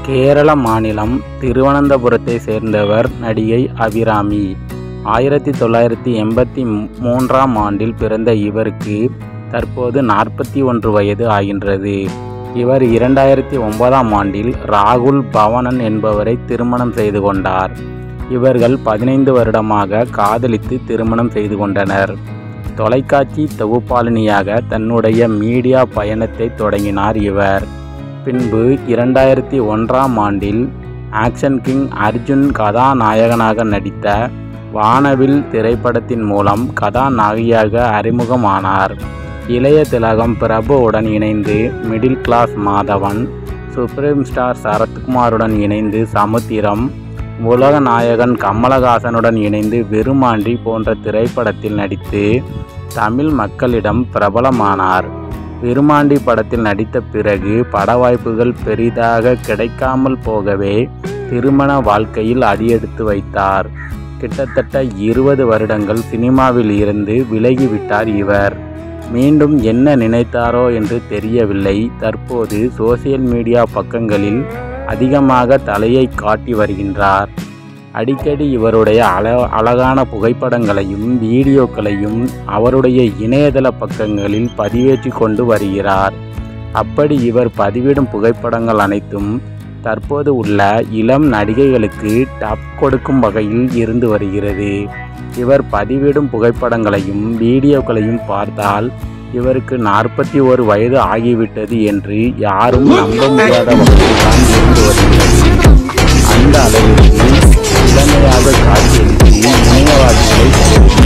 கேரள மாநிலம் திருவனந்தபுரத்தை சேர்ந்தவர் நடிகை அபிராமி ஆயிரத்தி தொள்ளாயிரத்தி எண்பத்தி மூன்றாம் ஆண்டில் பிறந்த இவருக்கு தற்போது நாற்பத்தி ஒன்று வயது ஆகின்றது இவர் இரண்டாயிரத்தி ஒன்பதாம் ஆண்டில் ராகுல் பவனன் என்பவரை திருமணம் செய்து கொண்டார் இவர்கள் பதினைந்து வருடமாக காதலித்து திருமணம் செய்து கொண்டனர் தொலைக்காட்சி தொகுப்பாளினியாக தன்னுடைய மீடியா பயணத்தை தொடங்கினார் இவர் பின்பு இரண்டாயிரத்தி ஒன்றாம் ஆண்டில் ஆக்ஷன் கிங் அர்ஜுன் கதாநாயகனாக நடித்த வானவில் திரைப்படத்தின் மூலம் கதாநாயகியாக அறிமுகமானார் இளைய திலகம் பிரபுவுடன் இணைந்து middle class Madhavan supreme star சரத்குமாருடன் இணைந்து சமுத்திரம் உலக நாயகன் கமலஹாசனுடன் இணைந்து விருமாண்டி போன்ற திரைப்படத்தில் நடித்து தமிழ் மக்களிடம் பிரபலமானார் விருமாண்டி படத்தில் நடித்த பிறகு பட வாய்ப்புகள் பெரிதாக கிடைக்காமல் போகவே திருமண வாழ்க்கையில் அடியெடுத்து வைத்தார் கிட்டத்தட்ட இருபது வருடங்கள் சினிமாவில் இருந்து விலகிவிட்டார் இவர் மீண்டும் என்ன நினைத்தாரோ என்று தெரியவில்லை தற்போது சோசியல் மீடியா பக்கங்களில் அதிகமாக தலையை காட்டி வருகின்றார் அடிக்கடி இவருடைய அழ அழகான புகைப்படங்களையும் வீடியோக்களையும் அவருடைய இணையதள பக்கங்களில் பதிவேற்றி கொண்டு வருகிறார் அப்படி இவர் பதிவிடும் புகைப்படங்கள் அனைத்தும் தற்போது உள்ள இளம் நடிகைகளுக்கு டப் கொடுக்கும் வகையில் இருந்து வருகிறது இவர் பதிவிடும் புகைப்படங்களையும் வீடியோக்களையும் பார்த்தால் இவருக்கு நாற்பத்தி ஒரு வயது ஆகிவிட்டது என்று யாரும் நம்ப முடியாத வகையில் தான் இருந்து வருகிறது அந்த அளவிற்கு இளமையாக காட்சியளித்து இணையவாதிகளை